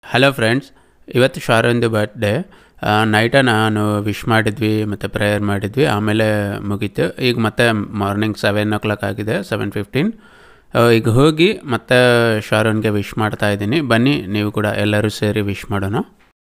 Hello friends ಇವತ್ತು ಶಾರಂದು birthday night ನಾನು ವಿಶ್ ಮಾಡಿದ್ವಿ ಮತ್ತು ಪ್ರೇಯರ್ ಮಾಡಿದ್ವಿ ಆಮೇಲೆ ಮುಗೀತು ಈಗ ಮತ್ತೆ ಮಾರ್ನಿಂಗ್ ಸೆವೆನ್ ಓ ಕ್ಲಾಕ್ ಆಗಿದೆ ಸೆವೆನ್ ಫಿಫ್ಟೀನ್ ಈಗ ಹೋಗಿ ಮತ್ತೆ ಶಾರೋನ್ಗೆ ವಿಶ್ ಮಾಡ್ತಾ ಇದ್ದೀನಿ ಬನ್ನಿ ನೀವು ಕೂಡ ಎಲ್ಲರೂ ಸೇರಿ ವಿಶ್ ಮಾಡೋಣ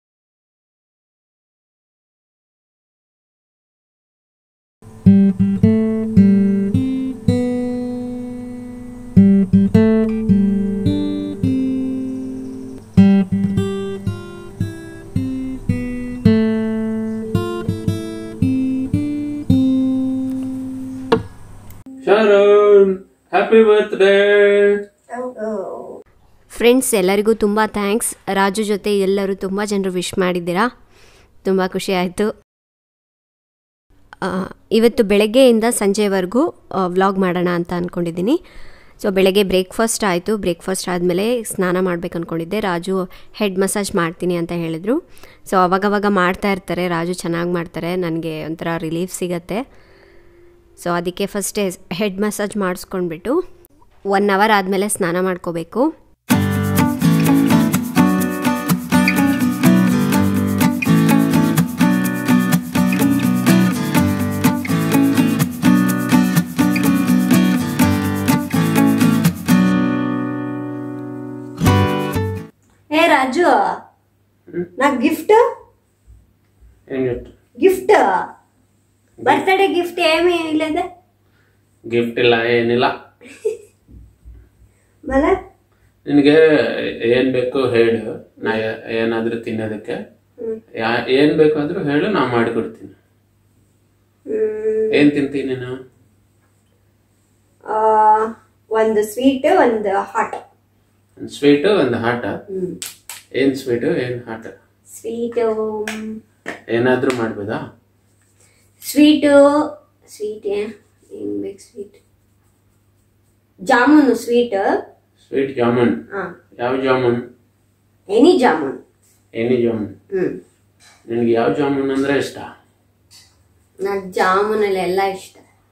ಶಾರೋನ್ ಹ್ಯಾಪಿ ಬರ್ತ್ಡೇ ಫ್ರೆಂಡ್ಸ್ ಎಲ್ಲರಿಗೂ ತುಂಬ ಥ್ಯಾಂಕ್ಸ್ ರಾಜು ಜೊತೆ ಎಲ್ಲರೂ ತುಂಬ ಜನರು ವಿಶ್ ಮಾಡಿದ್ದೀರಾ ತುಂಬ ಖುಷಿ ಆಯಿತು ಇವತ್ತು ಬೆಳಗ್ಗೆಯಿಂದ ಸಂಜೆವರೆಗೂ ವ್ಲಾಗ್ ಮಾಡೋಣ ಅಂತ ಅಂದ್ಕೊಂಡಿದ್ದೀನಿ ಸೊ ಬೆಳಗ್ಗೆ ಬ್ರೇಕ್ಫಾಸ್ಟ್ ಆಯಿತು ಬ್ರೇಕ್ಫಾಸ್ಟ್ ಆದಮೇಲೆ ಸ್ನಾನ ಮಾಡ್ಬೇಕು ಅಂದ್ಕೊಂಡಿದ್ದೆ ರಾಜು ಹೆಡ್ ಮಸಾಜ್ ಮಾಡ್ತೀನಿ ಅಂತ ಹೇಳಿದರು ಸೊ ಅವಾಗವಾಗ ಮಾಡ್ತಾ ಇರ್ತಾರೆ ರಾಜು ಚೆನ್ನಾಗಿ ಮಾಡ್ತಾರೆ ನನಗೆ ಒಂಥರ ರಿಲೀಫ್ ಸಿಗತ್ತೆ ಸೊ ಅದಕ್ಕೆ ಫಸ್ಟೇ ಹೆಡ್ ಮಸಾಜ್ ಮಾಡಿಸ್ಕೊಂಡ್ಬಿಟ್ಟು ಒನ್ ಅವರ್ ಆದಮೇಲೆ ಸ್ನಾನ ಮಾಡ್ಕೋಬೇಕು ఏ రాజు నాకు గిఫ్ట్ గిఫ్ట్ బర్త్డే గిఫ్ట్ ఏమీ లేదా ಗಿಫ್ಟ್ ಇಲ್ಲ ಏನಿಲ್ಲ మళ్ళా ನಿನಗೆ ಏನ್ ಬೇಕು ಹೇಳು ನಾ ಏ- ಏನಾದ್ರೂ ತಿನ್ನೋದಕ್ಕೆ ಯಾ- ಏನ್ ಬೇಕಾದ್ರೂ ಹೇಳು ನಾ ಮಾಡಿಕೊಡ್ತೀನಿ ಏನ್ ತಿಂತೀನಿ ನೀನು ಒಂದು ಸ್ವೀಟ್ ಒಂದು ಹಾಟ್ ಒಂದು ಸ್ವೀಟು ಒಂದು ಹಾಟ ಏನ್ ಸ್ವೀಟು ಏನ್ ಹಾಟ ಸ್ವೀಟ್ ಏನಾದ್ರೂ ಮಾಡ್ಬೋದಾ ಸ್ವೀಟು ಸ್ವೀಟ್ ಏನ್ ಬೇಕು sweet jamun sweet sweet jamun ಯಾವ ಜಾಮೂನ್ ಎನಿ ಜಾಮೂನ್ ಏನಿ ಜಾಮೂನ್ ಹ್ಮ್ ನಿನಗೆ ಯಾವ ಜಾಮೂನ್ ಅಂದ್ರೆ ಇಷ್ಟ నాకు జామున్లు ಎಲ್ಲ ಇಷ್ಟ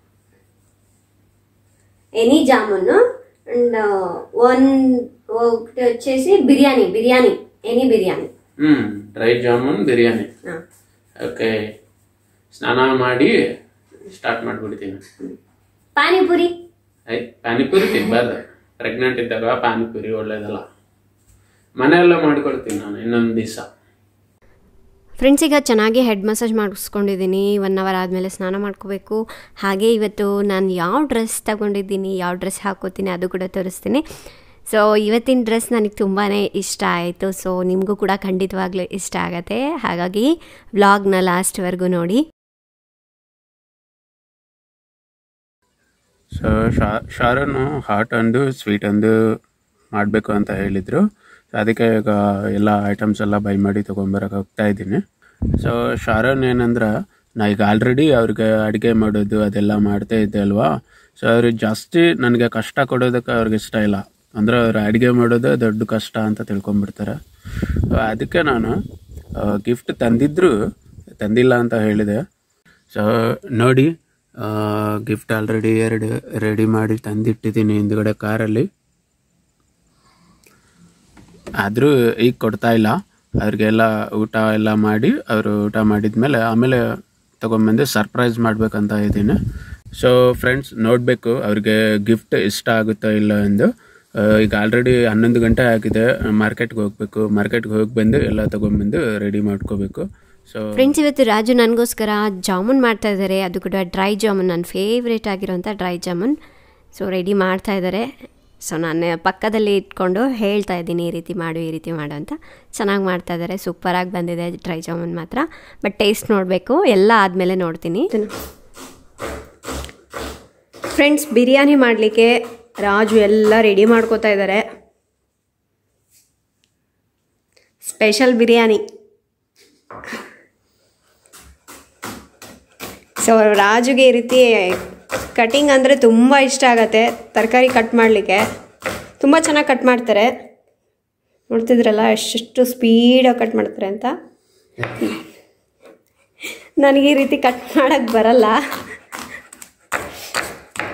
ఎనీ జామున్ అండ్ వన్ ఒకటి వచ్చేసి biryani biryani any biryani hmm dry jamun biryani okay ಸ್ನಾನ ಮಾಡಿ ಸ್ಟಾರ್ಟ್ ಮಾಡ್ಬಿಡ್ತೀನಿ ಪಾನಿಪುರಿ ಐ ಪಾನಿಪುರಿ ತಿನ್ಬಾರ್ದು ಪ್ರೆಗ್ನೆಂಟ್ ಇದ್ದಾಗ ಪಾನಿಪುರಿ ಒಳ್ಳೇದಲ್ಲ ಮನೆಯೆಲ್ಲ ಮಾಡ್ಕೊಳ್ತೀನಿ ನಾನು ಇನ್ನೊಂದು ದಿವಸ ಫ್ರೆಂಡ್ಸ್ ಈಗ ಚೆನ್ನಾಗಿ ಹೆಡ್ ಮಸಾಜ್ ಮಾಡಿಸ್ಕೊಂಡಿದ್ದೀನಿ ಒನ್ ಅವರ್ ಆದಮೇಲೆ ಸ್ನಾನ ಮಾಡ್ಕೋಬೇಕು ಹಾಗೆ ಇವತ್ತು ನಾನು ಯಾವ ಡ್ರೆಸ್ ತಗೊಂಡಿದ್ದೀನಿ ಯಾವ ಡ್ರೆಸ್ ಹಾಕೋತೀನಿ ಅದು ಕೂಡ ತೋರಿಸ್ತೀನಿ ಸೊ ಇವತ್ತಿನ ಡ್ರೆಸ್ ನನಗೆ ತುಂಬಾ ಇಷ್ಟ ಆಯಿತು ಸೊ ನಿಮಗೂ ಕೂಡ ಖಂಡಿತವಾಗ್ಲೂ ಇಷ್ಟ ಆಗತ್ತೆ ಹಾಗಾಗಿ ವ್ಲಾಗ್ನ ಲಾಸ್ಟ್ವರೆಗೂ ನೋಡಿ ಸೊ ಶಾ ಶಾರನು ಹಾಟ್ ಒಂದು ಸ್ವೀಟ್ ಒಂದು ಮಾಡಬೇಕು ಅಂತ ಹೇಳಿದರು ಸೊ ಅದಕ್ಕೆ ಈಗ ಎಲ್ಲ ಐಟಮ್ಸ್ ಎಲ್ಲ ಬೈ ಮಾಡಿ ತೊಗೊಂಬರಕ್ಕೆ ಹೋಗ್ತಾ ಇದ್ದೀನಿ ಸೊ ಶಾರನ್ ಏನಂದ್ರೆ ನಾ ಈಗ ಆಲ್ರೆಡಿ ಅವ್ರಿಗೆ ಅಡುಗೆ ಮಾಡೋದು ಅದೆಲ್ಲ ಮಾಡ್ತಾ ಇದ್ದೆ ಅಲ್ವಾ ಸೊ ಅವ್ರಿಗೆ ಜಾಸ್ತಿ ನನಗೆ ಕಷ್ಟ ಕೊಡೋದಕ್ಕೆ ಅವ್ರಿಗೆ ಇಷ್ಟ ಇಲ್ಲ ಅಂದರೆ ಅವ್ರು ಅಡುಗೆ ಮಾಡೋದು ದೊಡ್ಡ ಕಷ್ಟ ಅಂತ ತಿಳ್ಕೊಂಬಿಡ್ತಾರೆ ಸೊ ಅದಕ್ಕೆ ನಾನು ಗಿಫ್ಟ್ ತಂದಿದ್ರು ತಂದಿಲ್ಲ ಅಂತ ಹೇಳಿದೆ ಸೊ ನೋಡಿ ಗಿಫ್ಟ್ ಆಲ್ರೆಡಿ ಎರಡು ರೆಡಿ ಮಾಡಿ ತಂದಿಟ್ಟಿದ್ದೀನಿ ಹಿಂದ್ಗಡೆ ಕಾರಲ್ಲಿ ಆದರೂ ಈಗ ಕೊಡ್ತಾ ಇಲ್ಲ ಅವ್ರಿಗೆಲ್ಲ ಊಟ ಎಲ್ಲ ಮಾಡಿ ಅವರು ಊಟ ಮಾಡಿದ್ಮೇಲೆ ಆಮೇಲೆ ತೊಗೊಂಬಂದು ಸರ್ಪ್ರೈಸ್ ಮಾಡ್ಬೇಕಂತ ಇದ್ದೀನಿ ಸೊ ಫ್ರೆಂಡ್ಸ್ ನೋಡಬೇಕು ಅವ್ರಿಗೆ ಗಿಫ್ಟ್ ಇಷ್ಟ ಆಗುತ್ತೋ ಇಲ್ಲ ಎಂದು ಆ, ಈಗ ಆಲ್ರೆಡಿ ಹನ್ನೊಂದು ಗಂಟೆ ಆಗಿದೆ ಮಾರ್ಕೆಟ್ಗೆ ಹೋಗ್ಬೇಕು ಮಾರ್ಕೆಟ್ಗೆ ಹೋಗಿ ಬಂದು ಎಲ್ಲ ತೊಗೊಂಬಂದು ರೆಡಿ ಮಾಡ್ಕೋಬೇಕು ಸೊ ಫ್ರೆಂಡ್ಸ್ ಇವತ್ತು ರಾಜು ನನಗೋಸ್ಕರ ಜಾಮೂನ್ ಮಾಡ್ತಾ ಇದ್ದಾರೆ ಅದು ಕೂಡ ಡ್ರೈ ಜಾಮೂನ್ ನನ್ನ ಫೇವ್ರೇಟ್ ಆಗಿರೋಂಥ ಡ್ರೈ ಜಾಮೂನ್ ಸೊ ರೆಡಿ ಮಾಡ್ತಾ ಇದ್ದಾರೆ ಸೊ ನಾನು ಪಕ್ಕದಲ್ಲಿ ಇಟ್ಕೊಂಡು ಹೇಳ್ತಾ ಇದ್ದೀನಿ ಈ ರೀತಿ ಮಾಡು ಈ ರೀತಿ ಮಾಡು ಅಂತ ಚೆನ್ನಾಗಿ ಮಾಡ್ತಾ ಇದ್ದಾರೆ ಸೂಪರಾಗಿ ಬಂದಿದೆ ಡ್ರೈ ಜಾಮೂನ್ ಮಾತ್ರ ಬಟ್ ಟೇಸ್ಟ್ ನೋಡಬೇಕು ಎಲ್ಲ ಆದಮೇಲೆ ನೋಡ್ತೀನಿ ಫ್ರೆಂಡ್ಸ್ ಬಿರಿಯಾನಿ ಮಾಡಲಿಕ್ಕೆ ರಾಜು ಎಲ್ಲ ರೆಡಿ ಮಾಡ್ಕೋತಾ ಇದ್ದಾರೆ ಸ್ಪೆಷಲ್ ಬಿರಿಯಾನಿ ಸೊ ರಾಜುಗೆ ಈ ರೀತಿ ಕಟಿಂಗ್ ಅಂದರೆ ತುಂಬ ಇಷ್ಟ ಆಗತ್ತೆ ತರಕಾರಿ ಕಟ್ ಮಾಡಲಿಕ್ಕೆ ತುಂಬ ಚೆನ್ನಾಗಿ ಕಟ್ ಮಾಡ್ತಾರೆ ನೋಡ್ತಿದ್ರಲ್ಲ ಎಷ್ಟೆಷ್ಟು ಸ್ಪೀಡಾಗಿ ಕಟ್ ಮಾಡ್ತಾರೆ ಅಂತ ನನಗೆ ಈ ರೀತಿ ಕಟ್ ಮಾಡೋಕ್ಕೆ ಬರಲ್ಲ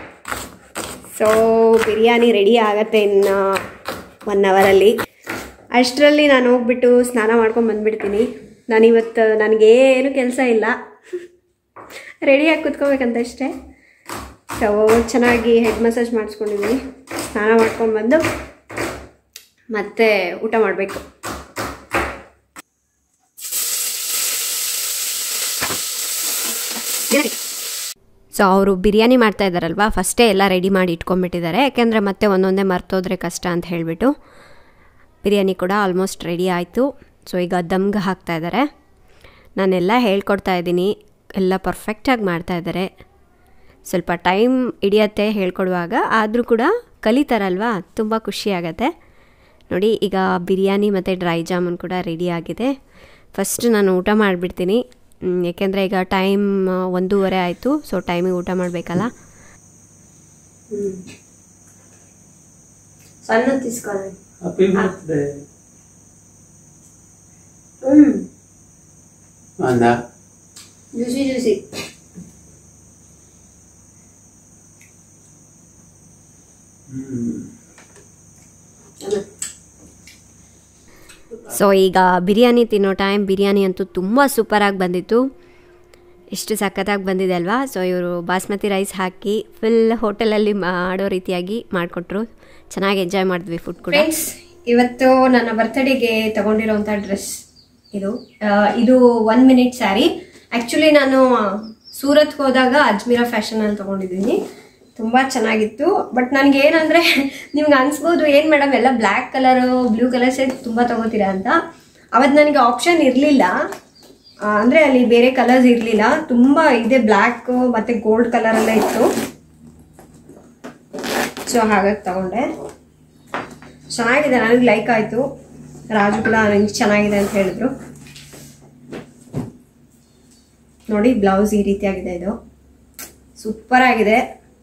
ಸೊ ಬಿರಿಯಾನಿ ರೆಡಿ ಆಗತ್ತೆ ಇನ್ನು ಒನ್ ಅವರಲ್ಲಿ ಅಷ್ಟರಲ್ಲಿ ನಾನು ಹೋಗ್ಬಿಟ್ಟು ಸ್ನಾನ ಮಾಡ್ಕೊಂಡು ಬಂದ್ಬಿಡ್ತೀನಿ ನಾನಿವತ್ತು ನನಗೇನು ಕೆಲಸ ಇಲ್ಲ ರೆಡಿಯಾಗಿ ಕುತ್ಕೋಬೇಕಂತ ಅಷ್ಟೇ ಸೊ ಚೆನ್ನಾಗಿ ಹೆಡ್ ಮಸಾಜ್ ಮಾಡಿಸ್ಕೊಂಡಿದ್ದೀನಿ ಸ್ನಾನ ಮಾಡ್ಕೊಂಡು ಬಂದು ಮತ್ತೆ ಊಟ ಮಾಡಬೇಕು ಸೊ ಅವರು ಬಿರಿಯಾನಿ ಮಾಡ್ತಾ ಇದ್ದಾರಲ್ವಾ ಫಸ್ಟೇ ಎಲ್ಲ ರೆಡಿ ಮಾಡಿ ಇಟ್ಕೊಂಡ್ಬಿಟ್ಟಿದ್ದಾರೆ ಯಾಕೆಂದರೆ ಮತ್ತೆ ಒಂದೊಂದೇ ಮರ್ತೋದ್ರೆ ಕಷ್ಟ ಅಂತ ಹೇಳಿಬಿಟ್ಟು ಬಿರಿಯಾನಿ ಕೂಡ ಆಲ್ಮೋಸ್ಟ್ ರೆಡಿ ಆಯಿತು ಸೊ ಈಗ ದಮ್ಗೆ ಹಾಕ್ತಾ ಇದ್ದಾರೆ ನಾನೆಲ್ಲ ಹೇಳ್ಕೊಡ್ತಾ ಇದ್ದೀನಿ ಎಲ್ಲ ಪರ್ಫೆಕ್ಟಾಗಿ ಮಾಡ್ತಾ ಇದ್ದಾರೆ ಸ್ವಲ್ಪ ಟೈಮ್ ಹಿಡಿಯತ್ತೆ ಹೇಳ್ಕೊಡುವಾಗ ಆದರೂ ಕೂಡ ಕಲಿತಾರಲ್ವಾ ತುಂಬ ಖುಷಿ ಆಗತ್ತೆ ನೋಡಿ ಈಗ ಬಿರಿಯಾನಿ ಮತ್ತು ಡ್ರೈ ಜಾಮೂನ್ ಕೂಡ ರೆಡಿ ಆಗಿದೆ ಫಸ್ಟ್ ನಾನು ಊಟ ಮಾಡಿಬಿಡ್ತೀನಿ ಏಕೆಂದರೆ ಈಗ ಟೈಮ್ ಒಂದೂವರೆ ಆಯಿತು ಸೊ ಟೈಮಿಗೆ ಊಟ ಮಾಡಬೇಕಲ್ಲ ಸಣ್ಣ ತಿಸ್ಕೊಳ್ಳಿ ಹ್ಯಾಪಿ ಬರ್ತ್ಡೇ ಹ್ಮ್ ಅಂದ ಜ್ಯೂಸಿ ಜ್ಯೂಸಿ ಸೊ ಈಗ ಬಿರಿಯಾನಿ ತಿನ್ನೋ ಟೈಮ್ ಬಿರಿಯಾನಿ ಅಂತೂ ತುಂಬ ಸೂಪರಾಗಿ ಬಂದಿತ್ತು ಎಷ್ಟು ಸಖತ್ತಾಗಿ ಬಂದಿದೆ ಅಲ್ವಾ ಸೊ ಇವರು ಬಾಸ್ಮತಿ ರೈಸ್ ಹಾಕಿ ಫುಲ್ ಹೋಟೆಲಲ್ಲಿ ಮಾಡೋ ರೀತಿಯಾಗಿ ಮಾಡಿಕೊಟ್ರು ಚೆನ್ನಾಗಿ ಎಂಜಾಯ್ ಮಾಡಿದ್ವಿ ಫುಡ್ ಕೂಡ ಫ್ರೆಂಡ್ಸ್ ಇವತ್ತು ನನ್ನ ಬರ್ತ್ಡೇಗೆ ತಗೊಂಡಿರೋಂಥ ಡ್ರೆಸ್ ಇದು ಆ, ಇದು ಒನ್ ಮಿನಿಟ್ ಸ್ಯಾರಿ ಆ್ಯಕ್ಚುಲಿ ನಾನು ಸೂರತ್ಗೆ ಹೋದಾಗ ಅಜ್ಮೀರಾ ಫ್ಯಾಷನಲ್ಲಿ ತೊಗೊಂಡಿದ್ದೀನಿ ತುಂಬ ಚೆನ್ನಾಗಿತ್ತು ಬಟ್ ನನಗೆ ಏನಂದರೆ ನಿಮ್ಗೆ ಅನ್ಸ್ಬೋದು ಏನು ಮೇಡಮ್ ಎಲ್ಲ ಬ್ಲ್ಯಾಕ್ ಕಲರು ಬ್ಲೂ ಕಲರ್ಸೇ ತುಂಬ ತೊಗೋತೀರಾ ಅಂತ ಅವತ್ತು ನನಗೆ ಆಪ್ಷನ್ ಇರಲಿಲ್ಲ ಅಂದರೆ ಅಲ್ಲಿ ಬೇರೆ ಕಲರ್ಸ್ ಇರಲಿಲ್ಲ ತುಂಬ ಇದೆ ಬ್ಲ್ಯಾಕ್ ಮತ್ತು ಗೋಲ್ಡ್ ಕಲರ್ ಎಲ್ಲ ಇತ್ತು ಸೊ ಹಾಗಾಗಿ ತಗೊಂಡೆ ಚೆನ್ನಾಗಿದೆ ನನಗೆ ಲೈಕ್ ಆಯಿತು ರಾಜು ಕೂಡ ನನಗೆ ಚೆನ್ನಾಗಿದೆ ಅಂತ ಹೇಳಿದ್ರು ನೋಡಿ ಬ್ಲೌಸ್ ಈ ರೀತಿಯಾಗಿದೆ ಇದು ಸೂಪರ್ ಆಗಿದೆ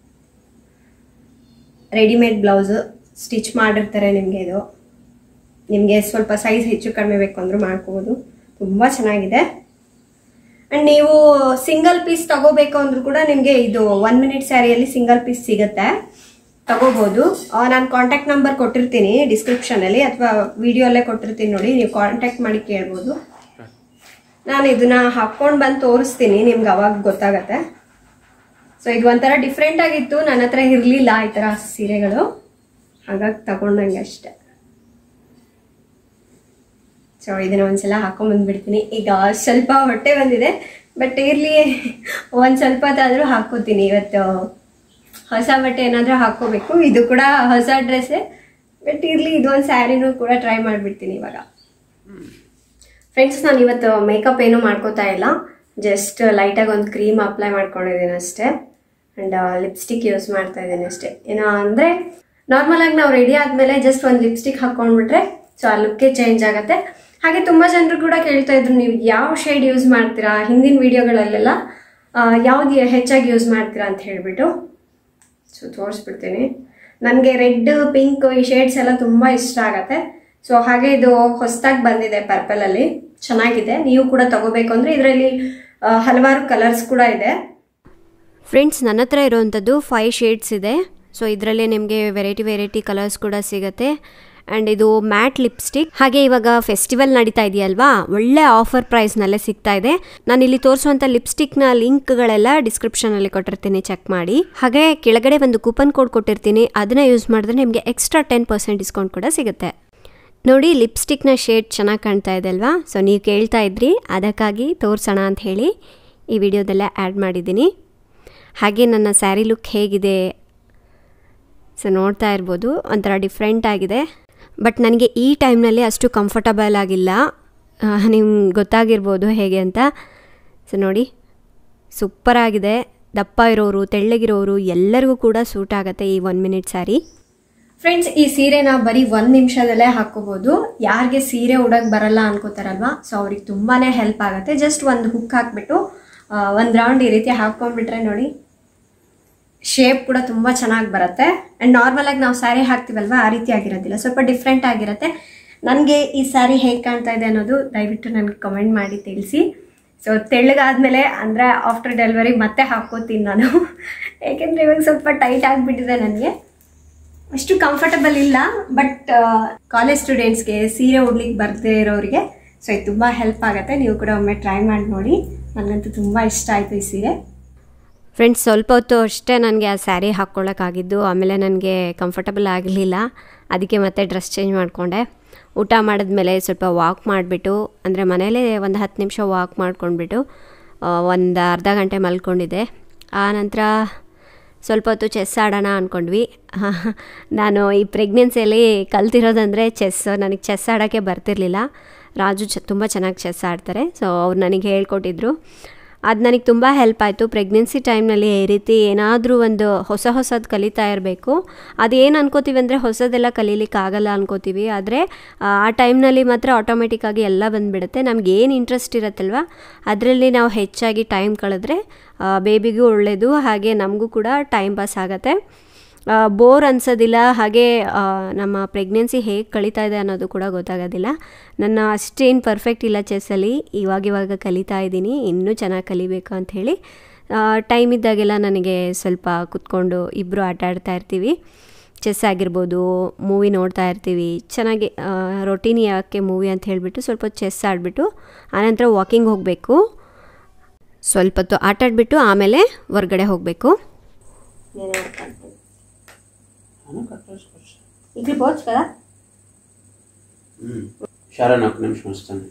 ರೆಡಿಮೇಡ್ ಬ್ಲೌಸ್ ಸ್ಟಿಚ್ ಮಾಡಿರ್ತಾರೆ ನಿಮಗೆ ಇದು ನಿಮಗೆ ಸ್ವಲ್ಪ ಸೈಜ್ ಹೆಚ್ಚು ಕಡಿಮೆ ಬೇಕು ಅಂದ್ರೂ ಮಾಡ್ಕೋಬೋದು ತುಂಬ ಚೆನ್ನಾಗಿದೆ ಆ್ಯಂಡ್ ನೀವು ಸಿಂಗಲ್ ಪೀಸ್ ತಗೋಬೇಕು ಅಂದ್ರೂ ಕೂಡ ನಿಮಗೆ ಇದು ಒನ್ ಮಿನಿಟ್ ಸ್ಯಾರಿಯಲ್ಲಿ ಸಿಂಗಲ್ ಪೀಸ್ ಸಿಗುತ್ತೆ ತಗೋಬೋದು ನಾನು ಕಾಂಟ್ಯಾಕ್ಟ್ ನಂಬರ್ ಕೊಟ್ಟಿರ್ತೀನಿ ಡಿಸ್ಕ್ರಿಪ್ಷನಲ್ಲಿ ಅಥವಾ ವಿಡಿಯೋಲ್ಲೇ ಕೊಟ್ಟಿರ್ತೀನಿ ನೋಡಿ ನೀವು ಕಾಂಟ್ಯಾಕ್ಟ್ ಮಾಡಿ ಕೇಳ್ಬೋದು ನಾನು ಇದನ್ನ ಹಾಕ್ಕೊಂಡು ಬಂದು ತೋರಿಸ್ತೀನಿ ನಿಮ್ಗೆ ಅವಾಗ ಗೊತ್ತಾಗತ್ತೆ ಸೊ ಇದು ಒಂಥರ ಡಿಫ್ರೆಂಟ್ ಆಗಿತ್ತು ನನ್ನ ಹತ್ರ ಇರಲಿಲ್ಲ ಈ ಥರ ಸೀರೆಗಳು ಹಾಗಾಗಿ ತಗೊಂಡಂಗೆ ಅಷ್ಟೆ ಸೊ ಇದನ್ನ ಒಂದ್ಸಲ ಹಾಕೊಂಡ್ ಬಂದ್ಬಿಡ್ತೀನಿ ಈಗ ಸ್ವಲ್ಪ ಹೊಟ್ಟೆ ಬಂದಿದೆ ಬಟ್ ಇರ್ಲಿ ಒಂದ್ ಸ್ವಲ್ಪ ಹೊತ್ತಾದ್ರೂ ಹಾಕೋತೀನಿ ಇವತ್ತು ಹೊಸ ಬಟ್ಟೆ ಏನಾದ್ರೂ ಹಾಕೋಬೇಕು ಇದು ಕೂಡ ಹೊಸ ಡ್ರೆಸ್ಸೇ ಬಟ್ ಇರ್ಲಿ ಇದೊಂದು ಸ್ಯಾರಿನೂ ಕೂಡ ಟ್ರೈ ಮಾಡಿಬಿಡ್ತೀನಿ ಇವಾಗ ಫ್ರೆಂಡ್ಸ್ ನಾನು ಇವತ್ತು ಮೇಕಪ್ ಏನು ಮಾಡ್ಕೋತಾ ಇಲ್ಲ ಜಸ್ಟ್ ಲೈಟಾಗಿ ಒಂದು ಕ್ರೀಮ್ ಅಪ್ಲೈ ಮಾಡ್ಕೊಂಡಿದ್ದೀನಿ ಅಷ್ಟೇ ಆ್ಯಂಡ್ ಲಿಪ್ಸ್ಟಿಕ್ ಯೂಸ್ ಮಾಡ್ತಾ ಇದ್ದೀನಿ ಅಷ್ಟೇ ಏನೋ ಅಂದರೆ ನಾರ್ಮಲಾಗಿ ನಾವು ರೆಡಿ ಆದಮೇಲೆ ಜಸ್ಟ್ ಒಂದು ಲಿಪ್ಸ್ಟಿಕ್ ಹಾಕ್ಕೊಂಡ್ಬಿಟ್ರೆ ಸೊ ಆ ಲುಕ್ಕೇ ಚೇಂಜ್ ಆಗುತ್ತೆ ಹಾಗೆ ತುಂಬ ಜನರು ಕೂಡ ಕೇಳ್ತಾ ಇದ್ರು ನೀವು ಯಾವ ಶೇಡ್ ಯೂಸ್ ಮಾಡ್ತೀರಾ ಹಿಂದಿನ ವಿಡಿಯೋಗಳಲ್ಲೆಲ್ಲ ಯಾವ್ದು ಹೆಚ್ಚಾಗಿ ಯೂಸ್ ಮಾಡ್ತೀರಾ ಅಂತ ಹೇಳಿಬಿಟ್ಟು ಸೊ ತೋರಿಸ್ಬಿಡ್ತೀನಿ ನನಗೆ ರೆಡ್ ಪಿಂಕ್ ಈ ಶೇಡ್ಸ್ ಎಲ್ಲ ತುಂಬ ಇಷ್ಟ ಆಗತ್ತೆ ಸೊ ಹಾಗೆ ಇದು ಹೊಸದಾಗಿ ಬಂದಿದೆ ಪರ್ಪಲಲ್ಲಿ ಚೆನ್ನಾಗಿದೆ ನೀವು ಕೂಡ ತಗೋಬೇಕು ಅಂದರೆ ಇದರಲ್ಲಿ ಹಲವಾರು ಕಲರ್ಸ್ ಕೂಡ ಇದೆ ಫ್ರೆಂಡ್ಸ್ ನನ್ನ ಹತ್ರ ಇರೋವಂಥದ್ದು ಫೈವ್ ಶೇಡ್ಸ್ ಇದೆ ಸೊ ಇದರಲ್ಲಿ ನಿಮಗೆ ವೆರೈಟಿ ವೆರೈಟಿ ಕಲರ್ಸ್ ಕೂಡ ಸಿಗುತ್ತೆ ಆ್ಯಂಡ್ ಇದು ಮ್ಯಾಟ್ ಲಿಪ್ಸ್ಟಿಕ್ ಹಾಗೆ ಇವಾಗ ಫೆಸ್ಟಿವಲ್ ನಡೀತಾ ಇದೆಯಲ್ವಾ ಒಳ್ಳೆ ಆಫರ್ ಪ್ರೈಸ್ನಲ್ಲೇ ಸಿಗ್ತಾ ಇದೆ ನಾನು ಇಲ್ಲಿ ತೋರಿಸುವಂಥ ಲಿಪ್ಸ್ಟಿಕ್ನ ಲಿಂಕ್ಗಳೆಲ್ಲ ಡಿಸ್ಕ್ರಿಪ್ಷನಲ್ಲಿ ಕೊಟ್ಟಿರ್ತೀನಿ ಚೆಕ್ ಮಾಡಿ ಹಾಗೆ ಕೆಳಗಡೆ ಒಂದು ಕೂಪನ್ ಕೋಡ್ ಕೊಟ್ಟಿರ್ತೀನಿ ಅದನ್ನ ಯೂಸ್ ಮಾಡಿದ್ರೆ ನಿಮಗೆ ಎಕ್ಸ್ಟ್ರಾ ಟೆನ್ ಪರ್ಸೆಂಟ್ ಡಿಸ್ಕೌಂಟ್ ಕೂಡ ಸಿಗುತ್ತೆ ನೋಡಿ ಲಿಪ್ಸ್ಟಿಕ್ನ ಶೇಡ್ ಚೆನ್ನಾಗಿ ಕಾಣ್ತಾ ಇದೆ ಅಲ್ವಾ ಸೊ ನೀವು ಕೇಳ್ತಾ ಇದ್ರಿ ಅದಕ್ಕಾಗಿ ತೋರಿಸೋಣ ಅಂತ ಹೇಳಿ ಈ ವಿಡಿಯೋದಲ್ಲೇ ಆ್ಯಡ್ ಮಾಡಿದ್ದೀನಿ ಹಾಗೆ ನನ್ನ ಸ್ಯಾರಿ ಲುಕ್ ಹೇಗಿದೆ ಸೊ ನೋಡ್ತಾ ಇರ್ಬೋದು ಒಂಥರ ಡಿಫ್ರೆಂಟ್ ಆಗಿದೆ ಬಟ್ ನನಗೆ ಈ ಟೈಮ್ನಲ್ಲಿ ಅಷ್ಟು ಕಂಫರ್ಟಬಲ್ ಆಗಿಲ್ಲ ನಿಮ್ಗೆ ಗೊತ್ತಾಗಿರ್ಬೋದು ಹೇಗೆ ಅಂತ ಸೊ ನೋಡಿ ಸೂಪರ್ ಆಗಿದೆ ದಪ್ಪ ಇರೋರು ತೆಳ್ಳಗಿರೋರು ಎಲ್ಲರಿಗೂ ಕೂಡ ಸೂಟ್ ಆಗುತ್ತೆ ಈ ಒನ್ ಮಿನಿಟ್ ಸ್ಯಾರಿ ಫ್ರೆಂಡ್ಸ್ ಈ ಸೀರೆನ ಬರೀ ಒಂದು ನಿಮಿಷದಲ್ಲೇ ಹಾಕೋಬಹುದು ಯಾರಿಗೆ ಸೀರೆ ಉಡಕ್ ಬರಲ್ಲ ಅನ್ಕೋತಾರಲ್ವಾ ಸೊ ಅವ್ರಿಗೆ ತುಂಬಾನೇ ಹೆಲ್ಪ್ ಆಗುತ್ತೆ ಜಸ್ಟ್ ಒಂದು ಹುಕ್ ಹಾಕ್ಬಿಟ್ಟು ಒಂದು ರೌಂಡ್ ಈ ರೀತಿ ಹಾಕೊಂಡ್ಬಿಟ್ರೆ ನೋಡಿ ಶೇಪ್ ಕೂಡ ತುಂಬ ಚೆನ್ನಾಗಿ ಬರುತ್ತೆ ಆ್ಯಂಡ್ ನಾರ್ಮಲಾಗಿ ನಾವು ಸ್ಯಾರಿ ಹಾಕ್ತೀವಲ್ವ ಆ ರೀತಿ ಆಗಿರೋದಿಲ್ಲ ಸ್ವಲ್ಪ ಡಿಫ್ರೆಂಟ್ ಆಗಿರುತ್ತೆ ನನಗೆ ಈ ಸ್ಯಾರಿ ಹೇಗೆ ಕಾಣ್ತಾ ಇದೆ ಅನ್ನೋದು ದಯವಿಟ್ಟು ನನಗೆ ಕಮೆಂಟ್ ಮಾಡಿ ತಿಳಿಸಿ ಸೊ ತೆಳ್ಳಗಾದ್ಮೇಲೆ ಅಂದರೆ ಆಫ್ಟರ್ ಡೆಲಿವರಿ ಮತ್ತೆ ಹಾಕೋತೀನಿ ನಾನು ಯಾಕೆಂದರೆ ಇವಾಗ ಸ್ವಲ್ಪ ಟೈಟ್ ಆಗಿಬಿಟ್ಟಿದೆ ನನಗೆ ಅಷ್ಟು ಕಂಫರ್ಟಬಲ್ ಇಲ್ಲ ಬಟ್ ಕಾಲೇಜ್ ಸ್ಟೂಡೆಂಟ್ಸ್ಗೆ ಸೀರೆ ಉಡ್ಲಿಕ್ಕೆ ಬರ್ದೇ ಇರೋರಿಗೆ ಸೊ ಇದು ತುಂಬ ಹೆಲ್ಪ್ ಆಗುತ್ತೆ ನೀವು ಕೂಡ ಒಮ್ಮೆ ಟ್ರೈ ಮಾಡಿ ನೋಡಿ ನನಗಂತೂ ತುಂಬ ಇಷ್ಟ ಆಯಿತು ಈ ಸೀರೆ ಫ್ರೆಂಡ್ಸ್ ಸ್ವಲ್ಪ ಹೊತ್ತು ಅಷ್ಟೇ ನನಗೆ ಆ ಸ್ಯಾರಿ ಹಾಕ್ಕೊಳ್ಳೋಕ್ಕಾಗಿದ್ದು ಆಮೇಲೆ ನನಗೆ ಕಂಫರ್ಟಬಲ್ ಆಗಲಿಲ್ಲ ಅದಕ್ಕೆ ಮತ್ತೆ ಡ್ರೆಸ್ ಚೇಂಜ್ ಮಾಡಿಕೊಂಡೆ ಊಟ ಮಾಡಿದ್ಮೇಲೆ ಸ್ವಲ್ಪ ವಾಕ್ ಮಾಡಿಬಿಟ್ಟು ಅಂದರೆ ಮನೇಲೇ ಒಂದು ಹತ್ತು ನಿಮಿಷ ವಾಕ್ ಮಾಡ್ಕೊಂಡ್ಬಿಟ್ಟು ಒಂದು ಅರ್ಧ ಗಂಟೆ ಮಲ್ಕೊಂಡಿದ್ದೆ ಆ ನಂತರ ಸ್ವಲ್ಪ ಹೊತ್ತು ಚೆಸ್ ಆಡೋಣ ಅಂದ್ಕೊಂಡ್ವಿ ನಾನು ಈ ಪ್ರೆಗ್ನೆನ್ಸಿಯಲ್ಲಿ ಕಲ್ತಿರೋದಂದರೆ ಚೆಸ್ ನನಗೆ ಚೆಸ್ ಆಡೋಕ್ಕೆ ಬರ್ತಿರ್ಲಿಲ್ಲ ರಾಜು ಚ ತುಂಬ ಚೆನ್ನಾಗಿ ಚೆಸ್ ಆಡ್ತಾರೆ ಸೊ ಅವ್ರು ನನಗೆ ಹೇಳ್ಕೊಟ್ಟಿದ್ರು ಅದು ನನಗೆ ತುಂಬ ಹೆಲ್ಪ್ ಆಯಿತು ಪ್ರೆಗ್ನೆನ್ಸಿ ಟೈಮ್ನಲ್ಲಿ ಈ ರೀತಿ ಏನಾದರೂ ಒಂದು ಹೊಸ ಹೊಸದು ಕಲಿತಾ ಇರಬೇಕು ಅದೇನು ಅನ್ಕೋತೀವಿ ಅಂದರೆ ಹೊಸದೆಲ್ಲ ಕಲೀಲಿಕ್ಕೆ ಆಗಲ್ಲ ಅನ್ಕೋತೀವಿ ಆದರೆ ಆ ಟೈಮ್ನಲ್ಲಿ ಮಾತ್ರ ಆಟೋಮೆಟಿಕ್ಕಾಗಿ ಎಲ್ಲ ಬಂದುಬಿಡುತ್ತೆ ನಮ್ಗೆ ಏನು ಇಂಟ್ರೆಸ್ಟ್ ಇರುತ್ತಲ್ವ ಅದರಲ್ಲಿ ನಾವು ಹೆಚ್ಚಾಗಿ ಟೈಮ್ ಕಳೆದ್ರೆ ಬೇಬಿಗೂ ಒಳ್ಳೆಯದು ಹಾಗೆ ನಮಗೂ ಕೂಡ ಟೈಮ್ ಪಾಸ್ ಆಗುತ್ತೆ ಬೋರ್ ಅನ್ಸೋದಿಲ್ಲ ಹಾಗೆ ಆ, ನಮ್ಮ ಪ್ರೆಗ್ನೆನ್ಸಿ ಹೇಗೆ ಕಳೀತಾ ಇದೆ ಅನ್ನೋದು ಕೂಡ ಗೊತ್ತಾಗೋದಿಲ್ಲ ನನ್ನ ಅಷ್ಟೇನು ಪರ್ಫೆಕ್ಟ್ ಇಲ್ಲ ಚೆಸ್ಸಲ್ಲಿ ಇವಾಗ ಇವಾಗ ಕಲಿತಾ ಇದ್ದೀನಿ ಇನ್ನೂ ಚೆನ್ನಾಗಿ ಕಲಿಬೇಕು ಅಂಥೇಳಿ ಟೈಮ್ ಇದ್ದಾಗೆಲ್ಲ ನನಗೆ ಸ್ವಲ್ಪ ಕುತ್ಕೊಂಡು ಇಬ್ಬರು ಆಟ ಆಡ್ತಾ ಇರ್ತೀವಿ ಚೆಸ್ ಆಗಿರ್ಬೋದು ಮೂವಿ ನೋಡ್ತಾ ಇರ್ತೀವಿ ಚೆನ್ನಾಗಿ ರೊಟೀನ್ ಯಾಕೆ ಮೂವಿ ಅಂತ ಹೇಳಿಬಿಟ್ಟು ಸ್ವಲ್ಪ ಚೆಸ್ ಆಡಿಬಿಟ್ಟು ಆನಂತರ ವಾಕಿಂಗ್ ಹೋಗಬೇಕು ಸ್ವಲ್ಪ ಹೊತ್ತು ಆಟ ಆಡಿಬಿಟ್ಟು ಆಮೇಲೆ ಹೊರ್ಗಡೆ ಹೋಗಬೇಕು ఇక్కడ పోవచ్చు కదా షారాన్ ఒక నిమిషం వస్తాను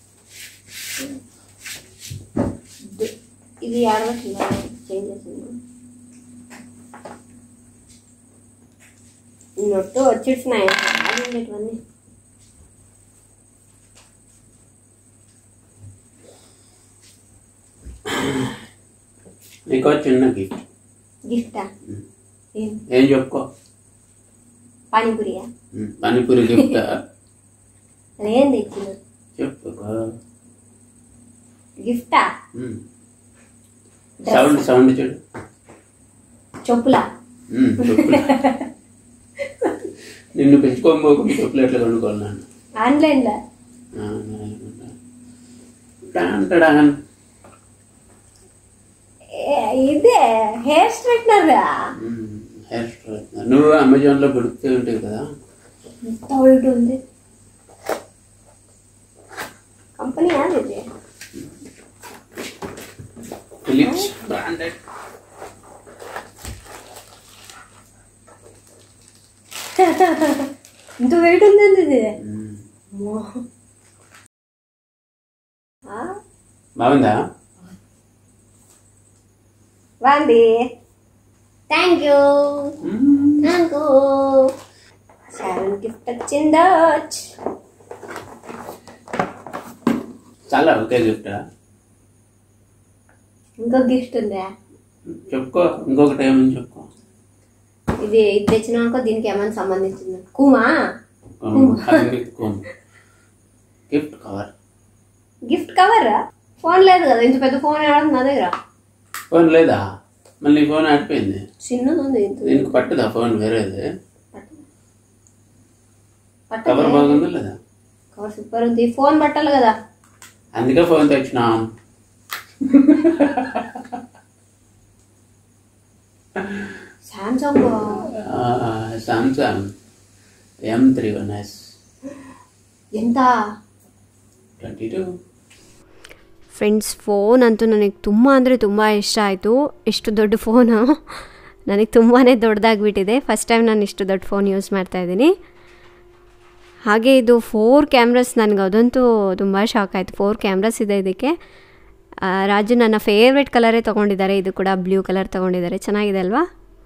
ఇది ఆడవట్లేదు చేంజ్ చేసింది నొట్టు వచ్చేసినాయి అది ఉండేటివన్నీ నీకో చిన్న గిఫ్ట్ గిఫ్టా ఏం ఏం చెప్పుకో పానీపూరియా ఉమ్, పానీపూరి గిఫ్ట్ అదేం తెచ్చిన చెప్పుకో గిఫ్టా ఉమ్. సౌండ్ సౌండ్ చూడు చెప్పులా ఉమ్, చెప్పులు నిన్ను పెంచుకోబోకుండా చెప్పులు ఎట్లా కొనుక్కోవాలి నన్ను ఆన్లైన్లో ఆ, నాయనా. టాన్ టడాన్. ఇదే hair straightener um, hair straightener నువ్వు అమెజాన్ లో దొరుకుతూ ఉంటాయి కదా ఎంత వైట్ ఉంది కంపెనీ అది ఇది ఫిలిప్స్ బ్రాండెడ్ ఇంత వెయిట్ ఉందండి ఇది ఉమ్. అమ్మో. ఆ? బాగుందా బాగుంది thank you um. Thank you Sharan gift వచ్చిందా చాలా ఒకే గిఫ్ట్ ఇంకో గిఫ్ట్ ఉందా చెప్పుకో ఇంకొకటి ఏమని చెప్పుకో ఇది ఇది తెచ్చినాక దీనికి ఏమైనా సంబంధించింది కూమా gift cover gift cover phone లేదు కదా ఇంత పెద్ద ఫోన్ ఏడాది నా దగ్గర ఫోన్ లేదా మళ్ళీ ఫోన్ ఆడిపోయింది చిన్నది ఉంది ఇంత దీనికి పట్టుదా ఫోన్ వేరేది పట్ట కవర్ బాగుందా లేదా కవర్ సూపర్ ఉంది ఫోన్ పట్టాలి కదా అందుకే ఫోన్ తెచ్చినా Samsung Samsung M three one S ఎంత ಟ್ವೆಂಟಿ ಟು ಫ್ರೆಂಡ್ಸ್ ಫೋನ್ ಅಂತೂ ನನಗೆ ತುಂಬ ಅಂದರೆ ತುಂಬ ಇಷ್ಟ ಆಯಿತು ಇಷ್ಟು ದೊಡ್ಡ ಫೋನು ನನಗೆ ತುಂಬಾ ದೊಡ್ಡದಾಗ್ಬಿಟ್ಟಿದೆ ಫಸ್ಟ್ ಟೈಮ್ ನಾನು ಇಷ್ಟು ದೊಡ್ಡ ಫೋನ್ ಯೂಸ್ ಮಾಡ್ತಾ ಇದ್ದೀನಿ ಹಾಗೆ ಇದು ಫೋರ್ ಕ್ಯಾಮ್ರಸ್ ನನಗೆ ಅದಂತೂ ತುಂಬ ಶಾಕ್ ಆಯಿತು ಫೋರ್ ಕ್ಯಾಮ್ರಸ್ ಇದೆ ಇದಕ್ಕೆ ಆ, ರಾಜು ನನ್ನ ಫೇವ್ರೆಟ್ ಕಲರೇ ತೊಗೊಂಡಿದ್ದಾರೆ ಇದು ಕೂಡ ಬ್ಲೂ ಕಲರ್ ತೊಗೊಂಡಿದ್ದಾರೆ ಚೆನ್ನಾಗಿದೆ ಅಲ್ವಾ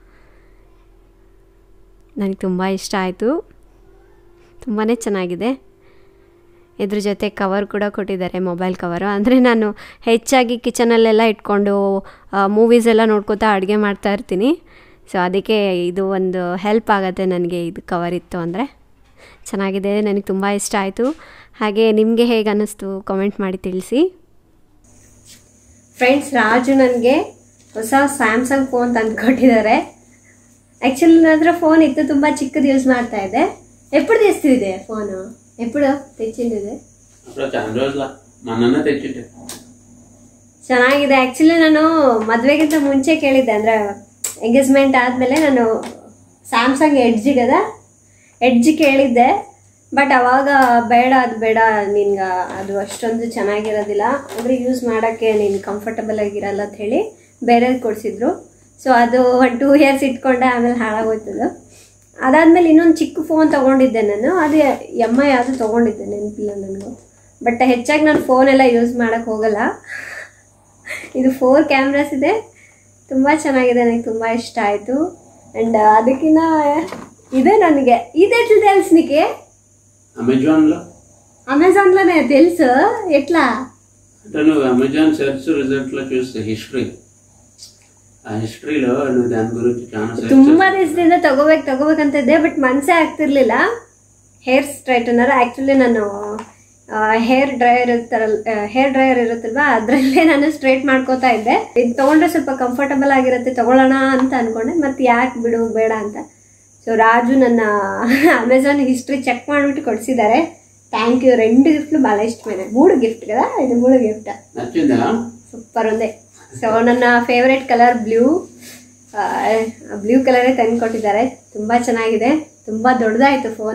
ನನಗೆ ತುಂಬ ಇಷ್ಟ ಆಯಿತು ತುಂಬಾ ಚೆನ್ನಾಗಿದೆ ಇದ್ರ ಜೊತೆ ಕವರ್ ಕೂಡ ಕೊಟ್ಟಿದ್ದಾರೆ ಮೊಬೈಲ್ ಕವರು ಅಂದರೆ ನಾನು ಹೆಚ್ಚಾಗಿ ಕಿಚನಲ್ಲೆಲ್ಲ ಇಟ್ಕೊಂಡು ಮೂವೀಸ್ ಎಲ್ಲ ನೋಡ್ಕೋತಾ ಅಡುಗೆ ಮಾಡ್ತಾ ಇರ್ತೀನಿ ಸೊ ಅದಕ್ಕೆ ಇದು ಒಂದು ಹೆಲ್ಪ್ ಆಗುತ್ತೆ ನನಗೆ ಇದು ಕವರ್ ಇತ್ತು ಅಂದರೆ ಚೆನ್ನಾಗಿದೆ ನನಗೆ ತುಂಬ ಇಷ್ಟ ಆಯಿತು ಹಾಗೆ ನಿಮಗೆ ಹೇಗೆ ಅನ್ನಿಸ್ತು ಕಾಮೆಂಟ್ ಮಾಡಿ ತಿಳಿಸಿ ಫ್ರೆಂಡ್ಸ್ ರಾಜು ನನಗೆ ಹೊಸ ಸ್ಯಾಮ್ಸಂಗ್ ಫೋನ್ ತಂದು ಕೊಟ್ಟಿದ್ದಾರೆ ಆ್ಯಕ್ಚುಲಿ ನನ್ನ ಹತ್ರ ಫೋನ್ ಇತ್ತು ತುಂಬ ಚಿಕ್ಕದು ಯೂಸ್ ಮಾಡ್ತಾ ಇದ್ದೆ ಎప్పుడు తెస్తుంది ఫోను ఎప్పుడు తెచ్చింది ఇది అప్పుడు చాలా రోజుల మొన్న తెచ్చిట్టు ಚೆನ್ನಾಗಿದೆ ಆ್ಯಕ್ಚುಲಿ ನಾನು ಮದುವೆಗಿಂತ ಮುಂಚೆ ಕೇಳಿದ್ದೆ ಅಂದರೆ ಎಂಗೇಜ್ಮೆಂಟ್ ಆದಮೇಲೆ ನಾನು ಸ್ಯಾಮ್ಸಂಗ್ ಎಡ್ಜಿಗದ ಎಡ್ಜ್ ಕೇಳಿದ್ದೆ ಬಟ್ ಅವಾಗ ಬೇಡ ಅದು ಬೇಡ ನಿನ್ಗೆ ಅದು ಅಷ್ಟೊಂದು ಚೆನ್ನಾಗಿರೋದಿಲ್ಲ ಅಂದರೆ ಯೂಸ್ ಮಾಡೋಕ್ಕೆ ನೀನು ಕಂಫರ್ಟಬಲ್ ಆಗಿರಲ್ಲ ಅಂತ ಹೇಳಿ ಬೇರೆದು ಕೊಡಿಸಿದ್ರು ಸೊ ಅದು ಒಂದು ಟೂ ಇಯರ್ಸ್ ಇಟ್ಕೊಂಡೆ ಆಮೇಲೆ ಹಾಳಾಗೋಯ್ತದು ಅದಾದಮೇಲೆ ಇನ್ನೊಂದು ಚಿಕ್ಕ ಫೋನ್ ತೊಗೊಂಡಿದ್ದೆ ನಾನು ಅದು ಎಮ್ ಐ ಅದು ತೊಗೊಂಡಿದ್ದೆ ನೆನಪಿಲ್ಲ ನನಗೂ ಬಟ್ ಹೆಚ್ಚಾಗಿ ನಾನು ಫೋನೆಲ್ಲ ಯೂಸ್ ಮಾಡೋಕ್ಕೆ ಹೋಗಲ್ಲ ಇದು ಫೋರ್ ಕ್ಯಾಮ್ರಾಸ್ ಇದೆ ತುಂಬ ಚೆನ್ನಾಗಿದೆ ನನಗೆ ತುಂಬ ಇಷ್ಟ ಆಯಿತು ಆ್ಯಂಡ್ ಅದಕ್ಕಿಂತ ಇದೆ ನನಗೆ ಇದೆట్లు తెలుసు నీకే అమెజాన్లో అమెజాన్లోనే తెలుసు ఎట్లా అంటే నువ్వు అమెజాన్ సెర్చ్ రిజల్ట్లో చూస్తే హిస్టరీ ఆ హిస్టరీలో నువ్వు దాని గురించి చాలా search ತುಂಬಾ ದಿವಸದಿಂದ ತಗೋಬೇಕು ತಗೋಬೇಕಂತ ಇದ್ದೆ ಬಟ್ ಮನಸ್ಸೇ ಆಗ್ತಿರ್ಲಿಲ್ಲ ಹೇರ್ ಸ್ಟ್ರೈಟನರ್ ಆ್ಯಕ್ಚುಲಿ ನಾನು ಹೇರ್ ಡ್ರೈಯರ್ ಇರ್ತಾರಲ್ಲ ಹೇರ್ ಡ್ರೈಯರ್ ಇರುತ್ತಲ್ವಾ ಅದರಲ್ಲೇ ನಾನು ಸ್ಟ್ರೈಟ್ ಮಾಡ್ಕೋತಾ ಇದ್ದೆ ಇದು ತೊಗೊಂಡ್ರೆ ಸ್ವಲ್ಪ ಕಂಫರ್ಟಬಲ್ ಆಗಿರುತ್ತೆ ತಗೊಳ್ಳೋಣ ಅಂತ ಅನ್ಕೊಂಡೆ ಮತ್ತೆ ಯಾಕೆ ಬಿಡು ಬೇಡ ಅಂತ ಸೊ ರಾಜು ನನ್ನ ಅಮೆಝಾನ್ ಹಿಸ್ಟ್ರಿ ಚೆಕ್ ಮಾಡಿಬಿಟ್ಟು ಕೊಡಿಸಿದ್ದಾರೆ ಥ್ಯಾಂಕ್ ಯು రెండు గిఫ్ట్లు ಭಾಳ ఇష్టమైన మూడు గిఫ్ట్ కదా ఇది మూడు గిఫ్ట్ నచ్చిందా ಸೂಪರ್ ఉంది ಸೊ ನನ್ನ ಫೇವ್ರೆಟ್ ಕಲರ್ ಬ್ಲೂ ಬ್ಲೂ ಕಲರೇ ತಂದು ಕೊಟ್ಟಿದ್ದಾರೆ ತುಂಬ ಚೆನ್ನಾಗಿದೆ ತುಂಬ ದೊಡ್ಡದಾಯಿತು ಫೋನ್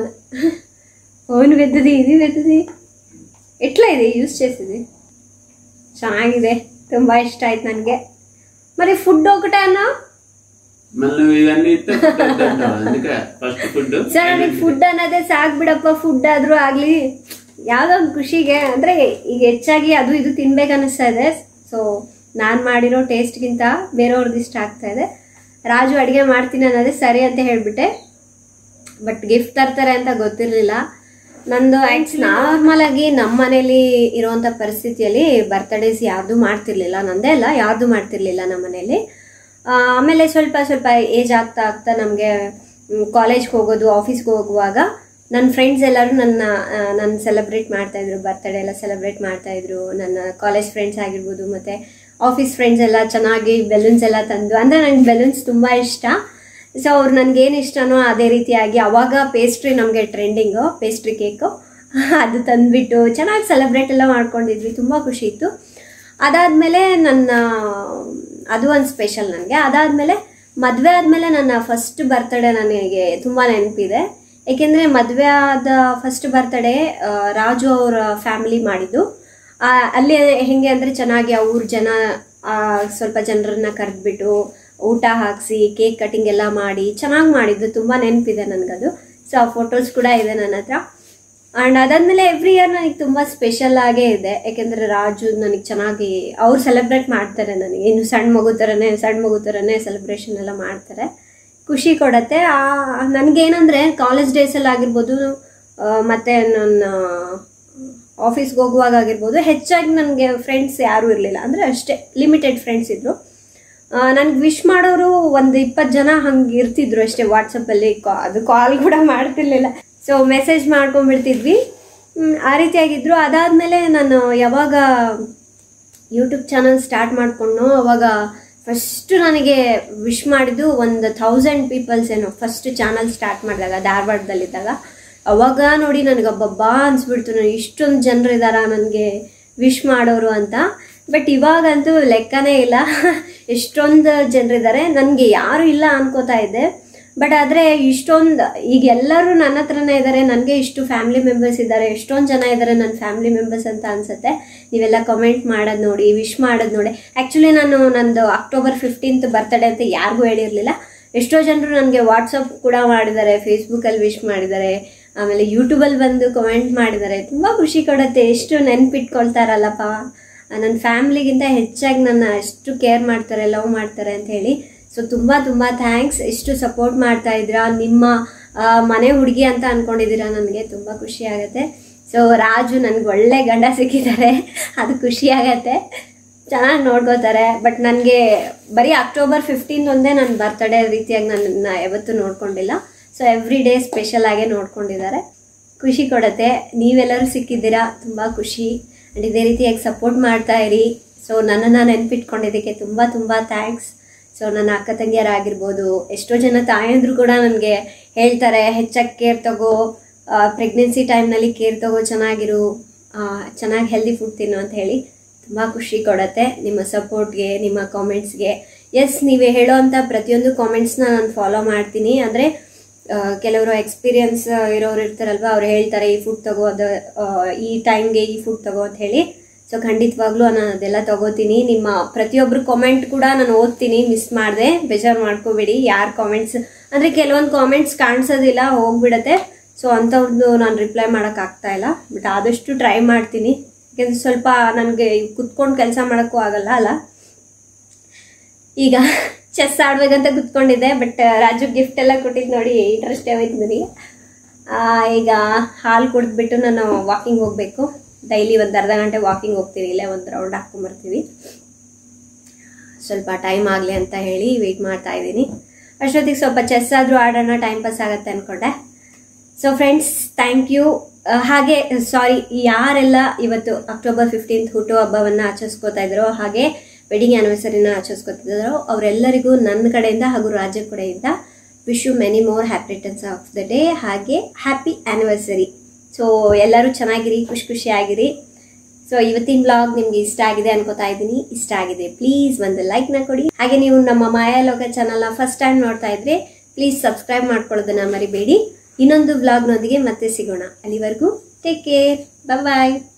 ಫೋನ್ పెద్దది ఇది పెద్దది ఎట్లా ఇది యూస్ చేసేది ಚೆನ್ನಾಗಿದೆ ತುಂಬ ಇಷ್ಟ ಆಯ್ತು ನನಗೆ మరి ఫుడ్ ఒకటే అన్నా మళ్ళీ నువ్వు ఇవన్నీ ఇస్తే food వద్దంటావు. అందుకే ఫస్ట్ ఫుడ్ ಸರ್ ನನಗೆ ಫುಡ್ ಅನ್ನೋದೇ ಸಾಕು ಬಿಡಪ್ಪ ಫುಡ್ ಆದರೂ ಆಗಲಿ ಯಾವುದೋ ಒಂದು ಖುಷಿಗೆ ಅಂದರೆ ಈಗ ಹೆಚ್ಚಾಗಿ ಅದು ಇದು ತಿನ್ಬೇಕು ಅನ್ನಿಸ್ತಾ ಇದೆ ಸೊ ನಾನು ಮಾಡಿರೋ ಟೇಸ್ಟ್ಗಿಂತ ಬೇರೆಯವ್ರದ್ದು ಇಷ್ಟ ಆಗ್ತಾ ಇದೆ ರಾಜು ಅಡುಗೆ ಮಾಡ್ತೀನಿ ಅನ್ನೋದೇ ಸರಿ ಅಂತ ಹೇಳಿಬಿಟ್ಟೆ ಬಟ್ ಗಿಫ್ಟ್ ತರ್ತಾರೆ ಅಂತ ಗೊತ್ತಿರಲಿಲ್ಲ ನಂದು ಆ್ಯಕ್ಚ್ ನಾರ್ಮಲ್ ಆಗಿ ನಮ್ಮ ಮನೇಲಿ ಇರುವಂಥ ಪರಿಸ್ಥಿತಿಯಲ್ಲಿ ಬರ್ತ್ಡೇಸ್ ಯಾರ್ದು ಮಾಡ್ತಿರ್ಲಿಲ್ಲ ನಂದೇ ಅಲ್ಲ ಯಾರ್ದು ಮಾಡ್ತಿರ್ಲಿಲ್ಲ ನಮ್ಮ ಮನೇಲಿ ಆ, ಆಮೇಲೆ ಸ್ವಲ್ಪ ಸ್ವಲ್ಪ ಏಜ್ ಆಗ್ತಾ ಆಗ್ತಾ ನಮಗೆ ಕಾಲೇಜ್ಗೆ ಹೋಗೋದು ಆಫೀಸ್ಗೆ ಹೋಗುವಾಗ ನನ್ನ ಫ್ರೆಂಡ್ಸ್ ಎಲ್ಲರೂ ನನ್ನ ನನ್ನ ಸೆಲೆಬ್ರೇಟ್ ಮಾಡ್ತಾ ಇದ್ರು ಬರ್ತ್ಡೇ ಎಲ್ಲ ಸೆಲೆಬ್ರೇಟ್ ಮಾಡ್ತಾ ಇದ್ರು ನನ್ನ ಕಾಲೇಜ್ ಫ್ರೆಂಡ್ಸ್ ಆಗಿರ್ಬೋದು ಮತ್ತೆ ಆಫೀಸ್ ಫ್ರೆಂಡ್ಸ್ ಎಲ್ಲ ಚೆನ್ನಾಗಿ ಬೆಲೂನ್ಸ್ ಎಲ್ಲ ತಂದು ಅಂದರೆ ನನಗೆ ಬೆಲೂನ್ಸ್ ತುಂಬ ಇಷ್ಟ ಸೊ ಅವ್ರು ನನಗೇನು ಇಷ್ಟನೋ ಅದೇ ರೀತಿಯಾಗಿ ಅವಾಗ ಪೇಸ್ಟ್ರಿ ನಮಗೆ ಟ್ರೆಂಡಿಂಗು ಪೇಸ್ಟ್ರಿ ಕೇಕು ಅದು ತಂದುಬಿಟ್ಟು ಚೆನ್ನಾಗಿ ಸೆಲೆಬ್ರೇಟ್ ಎಲ್ಲ ಮಾಡ್ಕೊಂಡಿದ್ವಿ ತುಂಬ ಖುಷಿ ಇತ್ತು ಅದಾದಮೇಲೆ ನನ್ನ ಅದು ಒಂದು ಸ್ಪೆಷಲ್ ನನಗೆ ಅದಾದಮೇಲೆ ಮದುವೆ ಆದಮೇಲೆ ನನ್ನ ಫಸ್ಟ್ ಬರ್ತ್ಡೇ ನನಗೆ ತುಂಬ ನೆನಪಿದೆ ಏಕೆಂದರೆ ಮದುವೆ ಆದ ಫಸ್ಟ್ ಬರ್ತ್ಡೇ ರಾಜು ಅವರ ಫ್ಯಾಮಿಲಿ ಮಾಡಿದ್ದು ಆ, ಅಲ್ಲಿ ಹೆಂಗೆ ಅಂದರೆ ಚೆನ್ನಾಗಿ ಅವ್ರ ಜನ ಆ, ಸ್ವಲ್ಪ ಜನರನ್ನ ಕರೆದ್ಬಿಟ್ಟು ಊಟ ಹಾಕಿಸಿ ಕೇಕ್ ಕಟಿಂಗ್ ಎಲ್ಲ ಮಾಡಿ ಚೆನ್ನಾಗಿ ಮಾಡಿದ್ದು ತುಂಬ ನೆನಪಿದೆ ನನಗದು ಸೊ ಆ ಫೋಟೋಸ್ ಕೂಡ ಇದೆ ನನ್ನ ಹತ್ರ ಆ್ಯಂಡ್ ಅದಾದಮೇಲೆ ಎವ್ರಿ ಇಯರ್ ನನಗೆ ತುಂಬ ಸ್ಪೆಷಲ್ ಆಗೇ ಇದೆ ಯಾಕೆಂದರೆ ರಾಜು ನನಗೆ ಚೆನ್ನಾಗಿ ಅವ್ರು ಸೆಲೆಬ್ರೇಟ್ ಮಾಡ್ತಾರೆ ನನಗೆ ಇನ್ನು ಸಣ್ಣ ಮಗು ಥರನೇ ಸಣ್ಣ ಮಗು ಥರನೇ ಸೆಲೆಬ್ರೇಷನ್ ಎಲ್ಲ ಮಾಡ್ತಾರೆ ಖುಷಿ ಕೊಡತ್ತೆ ನನಗೇನಂದರೆ ಕಾಲೇಜ್ ಡೇಸಲ್ಲಿ ಆಗಿರ್ಬೋದು ಆ, ಮತ್ತೆ ನನ್ನ ಆಫೀಸ್ಗೆ ಹೋಗುವಾಗ ಆಗಿರ್ಬೋದು ಹೆಚ್ಚಾಗಿ ನನಗೆ ಫ್ರೆಂಡ್ಸ್ ಯಾರೂ ಇರಲಿಲ್ಲ ಅಂದರೆ ಅಷ್ಟೇ ಲಿಮಿಟೆಡ್ ಫ್ರೆಂಡ್ಸ್ ಇದ್ದರು ನನಗೆ ವಿಶ್ ಮಾಡೋರು ಒಂದು ಇಪ್ಪತ್ತು ಜನ ಹಂಗೆ ಇರ್ತಿದ್ರು ಅಷ್ಟೇ ವಾಟ್ಸಪ್ಪಲ್ಲಿ ಕಾ ಅದು ಕಾಲ್ ಕೂಡ ಮಾಡ್ತಿರ್ಲಿಲ್ಲ ಸೊ ಮೆಸೇಜ್ ಮಾಡ್ಕೊಂಡ್ಬಿಡ್ತಿದ್ವಿ ಹ್ಮ್, ಆ ರೀತಿಯಾಗಿದ್ರು ಅದಾದಮೇಲೆ ನಾನು ಯಾವಾಗ ಯೂಟ್ಯೂಬ್ ಚಾನಲ್ ಸ್ಟಾರ್ಟ್ ಮಾಡಿಕೊಂಡು ಅವಾಗ ಫಸ್ಟ್ ನನಗೆ ವಿಶ್ ಮಾಡಿದ್ದು ಒಂದು ಥೌಸಂಡ್ ಪೀಪಲ್ಸ್ ಏನೋ ಫಸ್ಟ್ ಚಾನಲ್ ಸ್ಟಾರ್ಟ್ ಮಾಡಿದಾಗ ಧಾರವಾಡದಲ್ಲಿದ್ದಾಗ ಅವಾಗ ನೋಡಿ ನನಗೆ ಅಬ್ಬಬ್ಬಾ ಅನ್ಸ್ಬಿಡ್ತು ನಾನು ಇಷ್ಟೊಂದು ಜನರು ಇದ್ದಾರಾ ನನಗೆ ವಿಶ್ ಮಾಡೋರು ಅಂತ ಬಟ್ ಇವಾಗಂತೂ ಲೆಕ್ಕನೇ ಇಲ್ಲ ಎಷ್ಟೊಂದು ಜನರಿದ್ದಾರೆ ನನಗೆ ಯಾರು ಇಲ್ಲ ಅನ್ಕೋತಾ ಇದ್ದೆ ಬಟ್ ಆದರೆ ಇಷ್ಟೊಂದು ಈಗ ಎಲ್ಲರೂ ನನ್ನ ಹತ್ರನೇ ಇದ್ದಾರೆ ನನಗೆ ಇಷ್ಟು ಫ್ಯಾಮಿಲಿ ಮೆಂಬರ್ಸ್ ಇದ್ದಾರೆ ಎಷ್ಟೊಂದು ಜನ ಇದ್ದಾರೆ ನನ್ನ ಫ್ಯಾಮಿಲಿ ಮೆಂಬರ್ಸ್ ಅಂತ ಅನ್ಸುತ್ತೆ ನೀವೆಲ್ಲ ಕಮೆಂಟ್ ಮಾಡೋದು ನೋಡಿ ವಿಶ್ ಮಾಡೋದು ನೋಡಿ ಆ್ಯಕ್ಚುಲಿ ನಾನು ನಂದು ಅಕ್ಟೋಬರ್ ಫಿಫ್ಟೀನ್ತ್ ಬರ್ತಡೇ ಅಂತ ಯಾರಿಗೂ ಹೇಳಿರಲಿಲ್ಲ ಎಷ್ಟೋ ಜನರು ನನಗೆ ವಾಟ್ಸಪ್ ಕೂಡ ಮಾಡಿದ್ದಾರೆ ಫೇಸ್ಬುಕ್ಕಲ್ಲಿ ವಿಶ್ ಮಾಡಿದ್ದಾರೆ ಆಮೇಲೆ ಯೂಟ್ಯೂಬಲ್ಲಿ ಬಂದು ಕಮೆಂಟ್ ಮಾಡಿದ್ದಾರೆ ತುಂಬ ಖುಷಿ ಕೊಡುತ್ತೆ ಎಷ್ಟು ನೆನ್ಪಿಟ್ಕೊಳ್ತಾರಲ್ಲಪ್ಪ ನನ್ನ ಫ್ಯಾಮ್ಲಿಗಿಂತ ಹೆಚ್ಚಾಗಿ ನನ್ನ ಎಷ್ಟು ಕೇರ್ ಮಾಡ್ತಾರೆ ಲವ್ ಮಾಡ್ತಾರೆ ಅಂತ ಹೇಳಿ ಸೊ ತುಂಬ ತುಂಬ ಥ್ಯಾಂಕ್ಸ್ ಎಷ್ಟು ಸಪೋರ್ಟ್ ಮಾಡ್ತಾ ಇದ್ದೀರಾ ನಿಮ್ಮ ಆ, ಮನೆ ಹುಡುಗಿ ಅಂತ ಅನ್ಕೊಂಡಿದ್ದೀರಾ ನನಗೆ ತುಂಬ ಖುಷಿ ಆಗುತ್ತೆ ಸೊ ರಾಜು ನನಗೆ ಒಳ್ಳೆ ಗಂಡ ಸಿಕ್ಕಿದ್ದಾರೆ ಅದು ಖುಷಿ ಆಗತ್ತೆ ಚೆನ್ನಾಗಿ ನೋಡ್ಕೋತಾರೆ ಬಟ್ ನನಗೆ ಬರೀ ಅಕ್ಟೋಬರ್ ಫಿಫ್ಟೀನ್ ಒಂದೇ ನನ್ನ ಬರ್ತಡೇ ರೀತಿಯಾಗಿ ನನ್ನ ಯಾವತ್ತೂ ನೋಡ್ಕೊಂಡಿಲ್ಲ ಸೊ ಎವ್ರಿ ಡೇ ಸ್ಪೆಷಲ್ ಆಗೇ ನೋಡ್ಕೊಂಡಿದ್ದಾರೆ ಖುಷಿ ಕೊಡುತ್ತೆ ನೀವೆಲ್ಲರೂ ಸಿಕ್ಕಿದ್ದೀರಾ ತುಂಬ ಖುಷಿ ಆ್ಯಂಡ್ ಇದೇ ರೀತಿಯಾಗಿ ಸಪೋರ್ಟ್ ಮಾಡ್ತಾ ಇರಿ ಸೊ ನನ್ನನ್ನು ನೆನ್ಪಿಟ್ಕೊಂಡಿದ್ದಕ್ಕೆ ತುಂಬ ತುಂಬ ಥ್ಯಾಂಕ್ಸ್ ಸೊ ನನ್ನ ಅಕ್ಕ ತಂಗಿಯರಾಗಿರ್ಬೋದು ಎಷ್ಟೋ ಜನ ತಾಯಂದ್ರು ಕೂಡ ನನಗೆ ಹೇಳ್ತಾರೆ ಹೆಚ್ಚಾಗಿ ಕೇರ್ ತಗೋ ಪ್ರೆಗ್ನೆನ್ಸಿ ಟೈಮ್ನಲ್ಲಿ ಕೇರ್ ತಗೋ ಚೆನ್ನಾಗಿರು ಚೆನ್ನಾಗಿ ಹೆಲ್ದಿ ಫುಡ್ ತಿನ್ನು ಅಂತ ಹೇಳಿ ತುಂಬ ಖುಷಿ ಕೊಡುತ್ತೆ ನಿಮ್ಮ ಸಪೋರ್ಟ್ಗೆ ನಿಮ್ಮ ಕಾಮೆಂಟ್ಸ್ಗೆ ಎಸ್ ನೀವೇ ಹೇಳೋವಂಥ ಪ್ರತಿಯೊಂದು ಕಾಮೆಂಟ್ಸ್ನ ನಾನು ಫಾಲೋ ಮಾಡ್ತೀನಿ ಅಂದರೆ ಕೆಲವರು ಎಕ್ಸ್ಪೀರಿಯನ್ಸ್ ಇರೋರು ಇರ್ತಾರಲ್ವ ಅವ್ರು ಹೇಳ್ತಾರೆ ಈ ಫುಡ್ ತಗೋ ಅದು ಆ, ಈ ಟೈಮ್ಗೆ ಈ ಫುಡ್ ತಗೋ ಅಂತ ಹೇಳಿ ಸೊ ಖಂಡಿತವಾಗ್ಲೂ ನಾನು ಅದೆಲ್ಲ ತಗೋತೀನಿ ನಿಮ್ಮ ಪ್ರತಿಯೊಬ್ಬರು ಕಾಮೆಂಟ್ ಕೂಡ ನಾನು ಓದ್ತೀನಿ ಮಿಸ್ ಮಾಡಿದೆ ಬೇಜಾರು ಮಾಡ್ಕೋಬೇಡಿ ಯಾರು ಕಾಮೆಂಟ್ಸ್ ಅಂದರೆ ಕೆಲವೊಂದು ಕಾಮೆಂಟ್ಸ್ ಕಾಣಿಸೋದಿಲ್ಲ ಹೋಗ್ಬಿಡತ್ತೆ ಸೊ ಅಂಥವ್ರದ್ದು ನಾನು ರಿಪ್ಲೈ ಮಾಡೋಕ್ಕಾಗ್ತಾ ಇಲ್ಲ ಬಟ್ ಆದಷ್ಟು ಟ್ರೈ ಮಾಡ್ತೀನಿ ಯಾಕೆಂದ್ರೆ ಸ್ವಲ್ಪ ನನಗೆ ಕುತ್ಕೊಂಡು ಕೆಲಸ ಮಾಡೋಕ್ಕೂ ಆಗಲ್ಲ ಅಲ್ಲ ಈಗ ಚೆಸ್ ಆಡ್ಬೇಕಂತ ಕುತ್ಕೊಂಡಿದ್ದೆ ಬಟ್ ರಾಜು ಗಿಫ್ಟ್ ಎಲ್ಲ ಕೊಟ್ಟಿದ್ದು ನೋಡಿ ಇಂಟ್ರೆಸ್ಟ್ ಆಗೋಯ್ತು ನನಗೆ ಆ, ಈಗ ಹಾಲು ಕುಡಿದ್ಬಿಟ್ಟು ನಾನು ವಾಕಿಂಗ್ ಹೋಗಬೇಕು ಡೈಲಿ ಒಂದು ಅರ್ಧ ಗಂಟೆ ವಾಕಿಂಗ್ ಹೋಗ್ತೀನಿ ಇಲ್ಲೇ ಒಂದು ರೌಂಡ್ ಹಾಕ್ಕೊಂಬರ್ತೀವಿ ಸ್ವಲ್ಪ ಟೈಮ್ ಆಗಲಿ ಅಂತ ಹೇಳಿ ವೆಯ್ಟ್ ಮಾಡ್ತಾ ಇದ್ದೀನಿ ಅಷ್ಟೊತ್ತಿಗೆ ಸ್ವಲ್ಪ ಚೆಸ್ ಆದರೂ ಆಡೋಣ ಟೈಮ್ ಪಾಸ್ ಆಗುತ್ತೆ ಅಂದ್ಕೊಂಡೆ ಸೊ ಫ್ರೆಂಡ್ಸ್ ಥ್ಯಾಂಕ್ ಯು ಹಾಗೆ ಸಾರಿ ಯಾರೆಲ್ಲ ಇವತ್ತು ಅಕ್ಟೋಬರ್ ಫಿಫ್ಟೀನ್ತ್ ಹುಟ್ಟು ಹಬ್ಬವನ್ನು ಆಚರಿಸ್ಕೋತಾ ಇದ್ರೋ ಹಾಗೆ ವೆಡ್ಡಿಂಗ್ ಆ್ಯನಿವರ್ಸರಿನ ಆಚರಿಸ್ಕೊತಿದ್ರು ಅವರೆಲ್ಲರಿಗೂ ನನ್ನ ಕಡೆಯಿಂದ ಹಾಗೂ ರಾಜ್ಯ ಕಡೆಯಿಂದ wish you many more happy returns of the day ಹಾಗೆ ಹ್ಯಾಪಿ ಆ್ಯನಿವರ್ಸರಿ ಸೊ ಎಲ್ಲರೂ ಚೆನ್ನಾಗಿರಿ ಖುಷಿ ಖುಷಿಯಾಗಿರಿ ಸೊ ಇವತ್ತಿನ ಬ್ಲಾಗ್ ನಿಮ್ಗೆ ಇಷ್ಟ ಆಗಿದೆ ಅನ್ಕೋತಾ ಇದ್ದೀನಿ ಇಷ್ಟ ಆಗಿದೆ ಪ್ಲೀಸ್ ಒಂದು ಲೈಕ್ನ ಕೊಡಿ ಹಾಗೆ ನೀವು ನಮ್ಮ ಮಾಯಾಲೋಕ ಚಾನಲ್ನ ಫಸ್ಟ್ ಟೈಮ್ ನೋಡ್ತಾ ಇದ್ರೆ ಪ್ಲೀಸ್ ಸಬ್ಸ್ಕ್ರೈಬ್ ಮಾಡ್ಕೊಳ್ಳೋದನ್ನ ಮರಿಬೇಡಿ ಇನ್ನೊಂದು ಬ್ಲಾಗ್ನೊಂದಿಗೆ ಮತ್ತೆ ಸಿಗೋಣ ಅಲ್ಲಿವರೆಗೂ ಟೇಕ್ ಕೇರ್ ಬಾಯ್